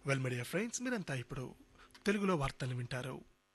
well media friends మీరంతా ఇప్పుడు తెలుగులో వార్తలు వింటారు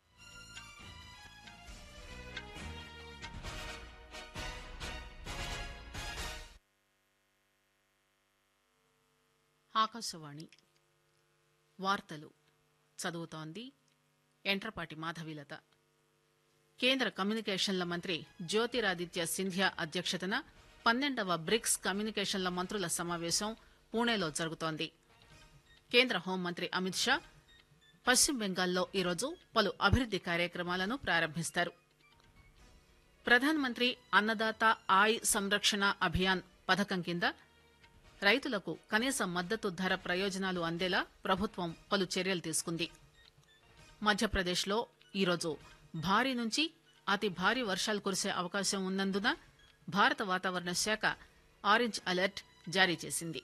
ఆకాశవాణి వార్తలు చదువుతోంది ఎంట్రపాటి మాధవీలత కేంద్ర కమ్యూనికేషన్ల మంత్రి జ్యోతిరాదిత్య సింధియా అధ్యక్షతన పన్నెండవ బ్రిక్స్ కమ్యూనికేషన్ల మంత్రుల సమావేశం పూణేలో జరుగుతోంది కేంద్ర హోంమంత్రి అమిత్ షా పశ్చిమ బెంగాల్లో ఈరోజు పలు అభివృద్ది కార్యక్రమాలను ప్రారంభిస్తారు ప్రధానమంత్రి అన్నదాత ఆయ్ సంరక్షణ అభియాన్ పథకం కింద రైతులకు కనీస మద్దతు ధర ప్రయోజనాలు అందేలా ప్రభుత్వం పలు చర్యలు తీసుకుంది మధ్యప్రదేశ్లో ఈరోజు భారీ నుంచి అతి భారీ వర్షాలు కురిసే అవకాశం ఉన్నందున భారత వాతావరణ శాఖ ఆరెంజ్ అలర్ట్ జారీ చేసింది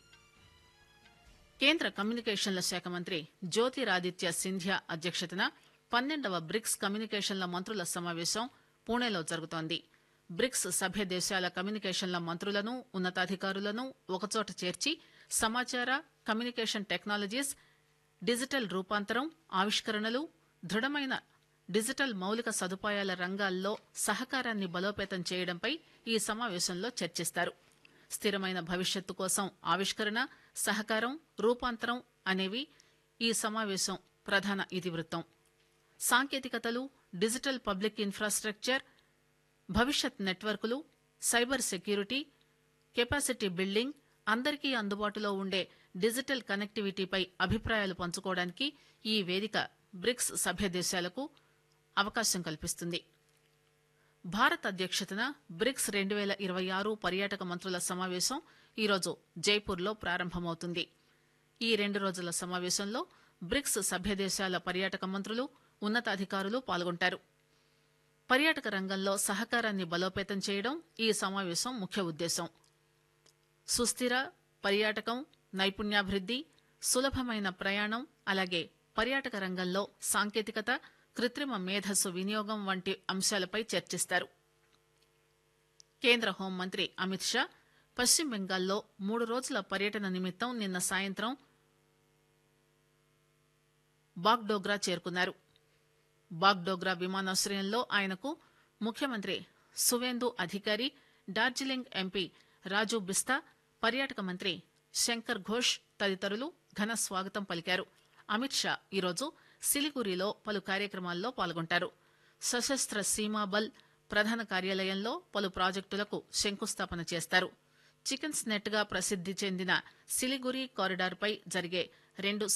కేంద్ర కమ్యూనికేషన్ల శాఖ మంత్రి జ్యోతిరాదిత్య సింధియా అధ్యక్షతన పన్నెండవ బ్రిక్స్ కమ్యూనికేషన్ల మంత్రుల సమావేశం పూణేలో జరుగుతోంది బ్రిక్స్ సభ్య దేశాల కమ్యూనికేషన్ల మంత్రులను ఉన్నతాధికారులను ఒకచోట చేర్చి సమాచార కమ్యూనికేషన్ టెక్నాలజీస్ డిజిటల్ రూపాంతరం ఆవిష్కరణలు దృఢమైన డిజిటల్ మౌలిక సదుపాయాల రంగాల్లో సహకారాన్ని బలోపేతం చేయడంపై ఈ సమావేశంలో చర్చిస్తారు స్థిరమైన భవిష్యత్తు కోసం ఆవిష్కరణ సహకారం రూపాంతరం అనేవి ఈ సమావేశం ప్రధాన ఇతివృత్తం సాంకేతికతలు డిజిటల్ పబ్లిక్ ఇన్ఫ్రాస్ట్రక్చర్ భవిష్యత్ నెట్వర్కులు సైబర్ సెక్యూరిటీ కెపాసిటీ బిల్డింగ్ అందరికీ అందుబాటులో ఉండే డిజిటల్ కనెక్టివిటీపై అభిప్రాయాలు పంచుకోవడానికి ఈ వేదిక బ్రిక్స్ సభ్య దేశాలకు అవకాశం కల్పిస్తుంది భారత్ అధ్యక్షతన బ్రిక్స్ రెండు వేల ఇరవై ఆరు పర్యాటక మంత్రుల సమావేశం ఈరోజు జైపూర్లో ప్రారంభమవుతుంది ఈ రెండు రోజుల సమావేశంలో బ్రిక్స్ సభ్య దేశాల పర్యాటక మంత్రులు ఉన్నతాధికారులు పాల్గొంటారు పర్యాటక రంగంలో సహకారాన్ని బలోపేతం చేయడం ఈ సమావేశం ముఖ్య ఉద్దేశం సుస్థిర పర్యాటకం నైపుణ్యాభివృద్ది సులభమైన ప్రయాణం అలాగే పర్యాటక రంగంలో సాంకేతికత కృత్రిమ మేధస్సు వినియోగం వంటి అంశాలపై చర్చిస్తారు కేంద్ర హోంమంత్రి అమిత్ షా పశ్చిమ బెంగాల్లో మూడు రోజుల పర్యటన నిమిత్తం నిన్న సాయంత్రం బాగ్డోగ్రా చేరుకున్నారు బాగ్డోగ్రా విమానాశ్రయంలో ఆయనకు ముఖ్యమంత్రి సువేందు అధికారి డార్జిలింగ్ ఎంపీ రాజు బిస్తా పర్యాటక మంత్రి శంకర్ ఘోష్ తదితరులు ఘన స్వాగతం పలికారు అమిత్ షా ఈరోజు సిలిగురిలో పలు కార్యక్రమాల్లో పాల్గొంటారు సశస్త్ర సీమాబల్ ప్రధాన కార్యాలయంలో పలు ప్రాజెక్టులకు శంకుస్థాపన చేస్తారు చికెన్స్ నెట్ గా ప్రసిద్ది చెందిన సిలిగురి కారిడార్ పై జరిగే రెండు